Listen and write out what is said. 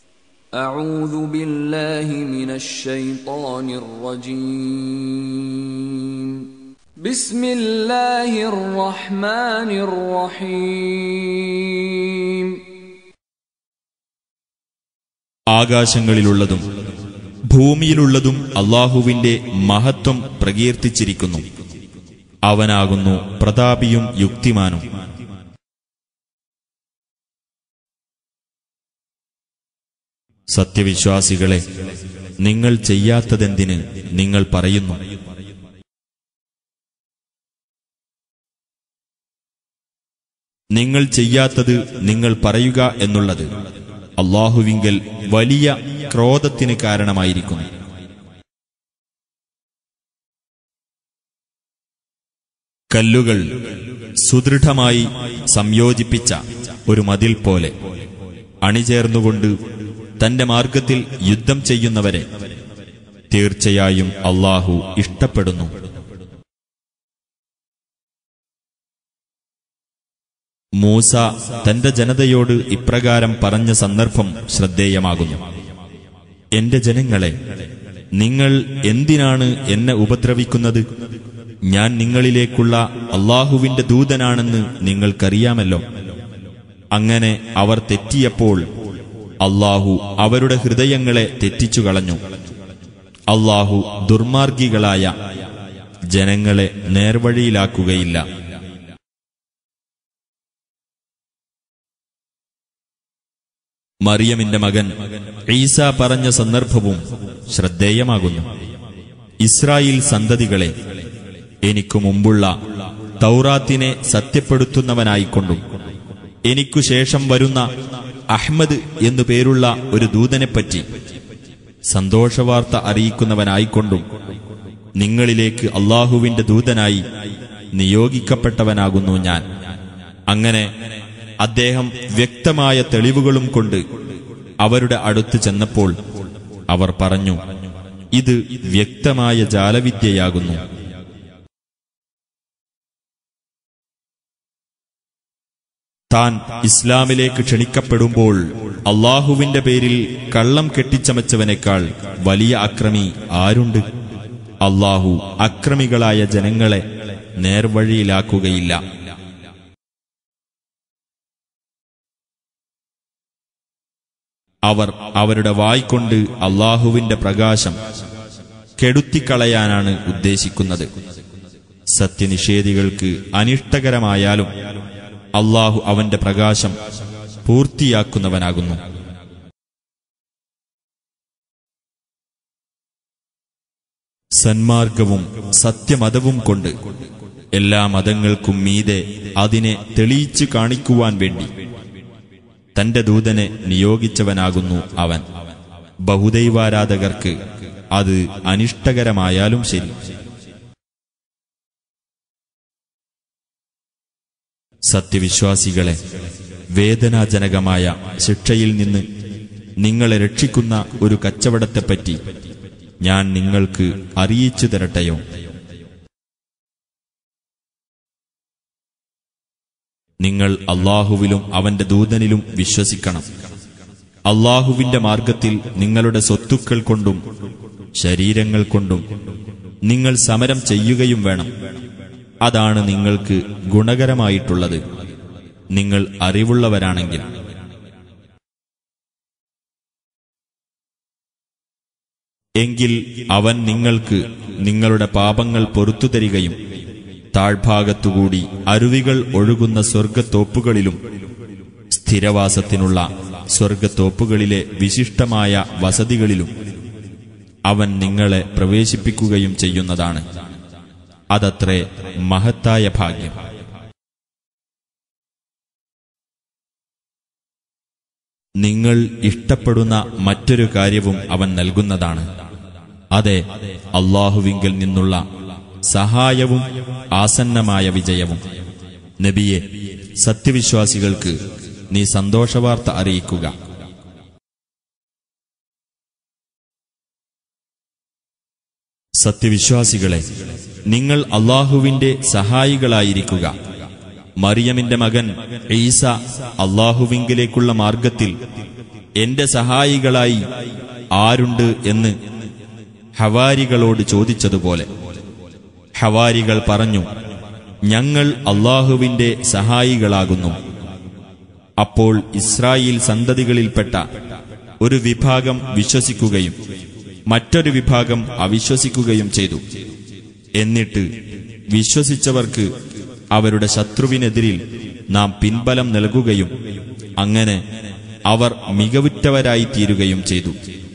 أعوذ بالله من الشيطان الرجيم بسم الله الرحمن الرحيم ആകാശങ്ങളിലുള്ളതും ഭൂമിയിലുള്ളതും അള്ളാഹുവിന്റെ മഹത്വം പ്രകീർത്തിച്ചിരിക്കുന്നു അവനാകുന്നു പ്രതാപിയും യുക്തിമാനും സത്യവിശ്വാസികളെ നിങ്ങൾ ചെയ്യാത്തതെന്തിന് നിങ്ങൾ പറയുന്നു നിങ്ങൾ ചെയ്യാത്തത് നിങ്ങൾ പറയുക എന്നുള്ളത് അള്ളാഹുവിങ്കൽ വലിയ ക്രോധത്തിന് കാരണമായിരിക്കുന്നു കല്ലുകൾ സുദൃഢമായി സംയോജിപ്പിച്ച ഒരു മതിൽ പോലെ അണിചേർന്നുകൊണ്ട് തന്റെ മാർഗത്തിൽ യുദ്ധം ചെയ്യുന്നവരെ തീർച്ചയായും അള്ളാഹു ഇഷ്ടപ്പെടുന്നു മൂസ തന്റെ ജനതയോട് ഇപ്രകാരം പറഞ്ഞ സന്ദർഭം ശ്രദ്ധേയമാകുന്നു എന്റെ ജനങ്ങളെ നിങ്ങൾ എന്തിനാണ് എന്നെ ഉപദ്രവിക്കുന്നത് ഞാൻ നിങ്ങളിലേക്കുള്ള അള്ളാഹുവിന്റെ ദൂതനാണെന്ന് നിങ്ങൾക്കറിയാമല്ലോ അങ്ങനെ അവർ തെറ്റിയപ്പോൾ അള്ളാഹു അവരുടെ ഹൃദയങ്ങളെ തെറ്റിച്ചു കളഞ്ഞു അള്ളാഹു ദുർമാർഗികളായ ജനങ്ങളെ നേർവഴിയിലാക്കുകയില്ല മറിയമിന്റെ മകൻ ഈസ പറഞ്ഞ സന്ദർഭവും ശ്രദ്ധേയമാകുന്നു ഇസ്രായേൽ സന്തതികളെ എനിക്കു മുമ്പുള്ള തൗറാത്തിനെ സത്യപ്പെടുത്തുന്നവനായിക്കൊണ്ടും എനിക്കു ശേഷം വരുന്ന അഹ്മദ് എന്നു പേരുള്ള ഒരു ദൂതനെപ്പറ്റി സന്തോഷവാർത്ത അറിയിക്കുന്നവനായിക്കൊണ്ടും നിങ്ങളിലേക്ക് അള്ളാഹുവിന്റെ ദൂതനായി നിയോഗിക്കപ്പെട്ടവനാകുന്നു ഞാൻ അങ്ങനെ അദ്ദേഹം വ്യക്തമായ തെളിവുകളും കൊണ്ട് അവരുടെ അടുത്ത് ചെന്നപ്പോൾ അവർ പറഞ്ഞു ഇത് വ്യക്തമായ ജാലവിദ്യയാകുന്നു താൻ ഇസ്ലാമിലേക്ക് ക്ഷണിക്കപ്പെടുമ്പോൾ അള്ളാഹുവിന്റെ പേരിൽ കള്ളം കെട്ടിച്ചമച്ചവനേക്കാൾ വലിയ അക്രമി ആരുണ്ട് അള്ളാഹു അക്രമികളായ ജനങ്ങളെ നേർവഴിയിലാക്കുകയില്ല അവർ അവരുടെ വായ്കൊണ്ട് അള്ളാഹുവിന്റെ പ്രകാശം കെടുത്തിക്കളയാനാണ് ഉദ്ദേശിക്കുന്നത് സത്യനിഷേധികൾക്ക് അനിഷ്ടകരമായാലും അള്ളാഹു അവന്റെ പ്രകാശം പൂർത്തിയാക്കുന്നവനാകുന്നു സന്മാർഗവും സത്യമതവും കൊണ്ട് എല്ലാ മതങ്ങൾക്കും മീതെ അതിനെ തെളിയിച്ചു കാണിക്കുവാൻ വേണ്ടി തന്റെ ദൂതനെ നിയോഗിച്ചവനാകുന്നു അവൻ ബഹുദൈവാരാധകർക്ക് അത് അനിഷ്ടകരമായാലും ശരി സത്യവിശ്വാസികളെ വേദനാജനകമായ ശിക്ഷയിൽ നിന്ന് നിങ്ങളെ രക്ഷിക്കുന്ന ഒരു കച്ചവടത്തെപ്പറ്റി ഞാൻ നിങ്ങൾക്ക് അറിയിച്ചു തരട്ടെയോ നിങ്ങൾ അള്ളാഹുവിലും അവന്റെ ദൂതനിലും വിശ്വസിക്കണം അള്ളാഹുവിന്റെ മാർഗത്തിൽ നിങ്ങളുടെ സ്വത്തുക്കൾ കൊണ്ടും ശരീരങ്ങൾ കൊണ്ടും നിങ്ങൾ സമരം ചെയ്യുകയും വേണം അതാണ് നിങ്ങൾക്ക് ഗുണകരമായിട്ടുള്ളത് നിങ്ങൾ അറിവുള്ളവരാണെങ്കിൽ എങ്കിൽ അവൻ നിങ്ങൾക്ക് നിങ്ങളുടെ പാപങ്ങൾ പൊറത്തു തരികയും താഴ്ഭാഗത്തുകൂടി അരുവികൾ ഒഴുകുന്ന സ്വർഗത്തോപ്പുകളിലും സ്ഥിരവാസത്തിനുള്ള സ്വർഗത്തോപ്പുകളിലെ വിശിഷ്ടമായ വസതികളിലും അവൻ നിങ്ങളെ പ്രവേശിപ്പിക്കുകയും ചെയ്യുന്നതാണ് അതത്രേ മഹത്തായ ഭാഗ്യം നിങ്ങൾ ഇഷ്ടപ്പെടുന്ന മറ്റൊരു കാര്യവും അവൻ നൽകുന്നതാണ് അതെ അള്ളാഹുവിങ്കിൽ നിന്നുള്ള സഹായവും ആസന്നമായ വിജയവും നബിയെ സത്യവിശ്വാസികൾക്ക് നീ സന്തോഷവാർത്ത അറിയിക്കുക സത്യവിശ്വാസികളെ നിങ്ങൾ അള്ളാഹുവിന്റെ സഹായികളായിരിക്കുക മറിയമിന്റെ മകൻ ഈസ അള്ളാഹുവിങ്കിലേക്കുള്ള മാർഗത്തിൽ എന്റെ സഹായികളായി ആരുണ്ട് എന്ന് ഹവാരികളോട് ചോദിച്ചതുപോലെ ഹവാരികൾ പറഞ്ഞു ഞങ്ങൾ അള്ളാഹുവിന്റെ സഹായികളാകുന്നു അപ്പോൾ ഇസ്രായേൽ സന്തതികളിൽപ്പെട്ട ഒരു വിഭാഗം വിശ്വസിക്കുകയും മറ്റൊരു വിഭാഗം അവിശ്വസിക്കുകയും ചെയ്തു എന്നിട്ട് വിശ്വസിച്ചവർക്ക് അവരുടെ ശത്രുവിനെതിരിൽ നാം പിൻബലം നൽകുകയും അങ്ങനെ അവർ മികവുറ്റവരായിത്തീരുകയും ചെയ്തു